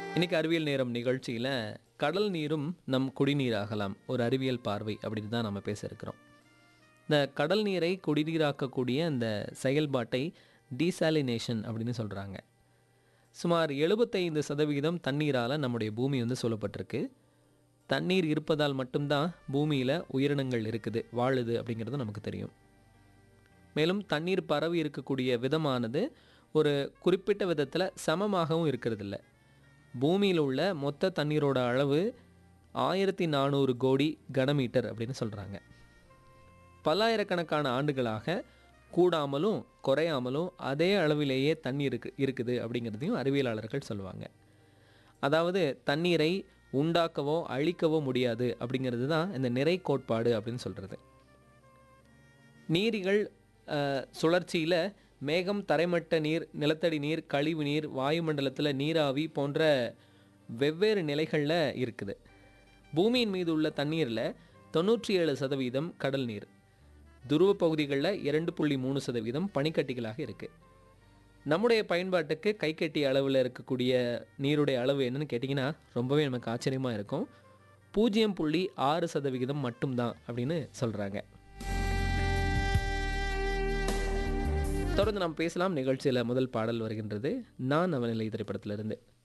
இன்னைக்கு அறிவியல் நேரம் நிகழ்ச்சியில் கடல் நீரும் நம் குடிநீராகலாம் ஒரு அறிவியல் பார்வை அப்படின்னு தான் நம்ம பேச இருக்கிறோம் இந்த கடல் நீரை குடிநீராக்கக்கூடிய அந்த செயல்பாட்டை டீசாலினேஷன் அப்படின்னு சொல்கிறாங்க சுமார் எழுபத்தைந்து சதவிகிதம் தண்ணீரால் நம்முடைய பூமி வந்து சூழப்பட்டிருக்கு தண்ணீர் இருப்பதால் மட்டும்தான் பூமியில் உயிரினங்கள் இருக்குது வாழுது அப்படிங்கிறது நமக்கு தெரியும் மேலும் தண்ணீர் பரவி இருக்கக்கூடிய விதமானது ஒரு குறிப்பிட்ட விதத்தில் சமமாகவும் இருக்கிறதில்ல பூமியில் உள்ள மொத்த தண்ணீரோட அளவு ஆயிரத்தி நானூறு கோடி கனமீட்டர் அப்படின்னு சொல்கிறாங்க பல்லாயிரக்கணக்கான ஆண்டுகளாக கூடாமலும் குறையாமலும் அதே அளவிலேயே தண்ணீர் இருக்கு இருக்குது அப்படிங்கிறதையும் அறிவியலாளர்கள் சொல்லுவாங்க அதாவது தண்ணீரை உண்டாக்கவோ அழிக்கவோ முடியாது அப்படிங்கிறது தான் இந்த நிறை கோட்பாடு அப்படின்னு சொல்கிறது நீரிகள் சுழற்சியில் மேகம் தரைமட்ட நீர் நிலத்தடி நீர் கழிவு நீர் வாயுமண்டலத்தில் நீராவி போன்ற வெவ்வேறு நிலைகளில் இருக்குது பூமியின் மீது உள்ள தண்ணீரில் தொண்ணூற்றி ஏழு சதவீதம் கடல் நீர் துருவ பகுதிகளில் இரண்டு புள்ளி மூணு சதவீதம் பனிக்கட்டிகளாக இருக்குது நம்முடைய பயன்பாட்டுக்கு கைக்கட்டி அளவில் இருக்கக்கூடிய நீருடைய அளவு என்னன்னு கேட்டிங்கன்னா ரொம்பவே நமக்கு ஆச்சரியமாக இருக்கும் பூஜ்ஜியம் புள்ளி ஆறு சதவிகிதம் மட்டும்தான் அப்படின்னு சொல்கிறாங்க தொடர்ந்து நாம் பேசலாம் நிகழ்ச்சியில் முதல் பாடல் வருகின்றது நான் அவனிலை திரைப்படத்திலிருந்து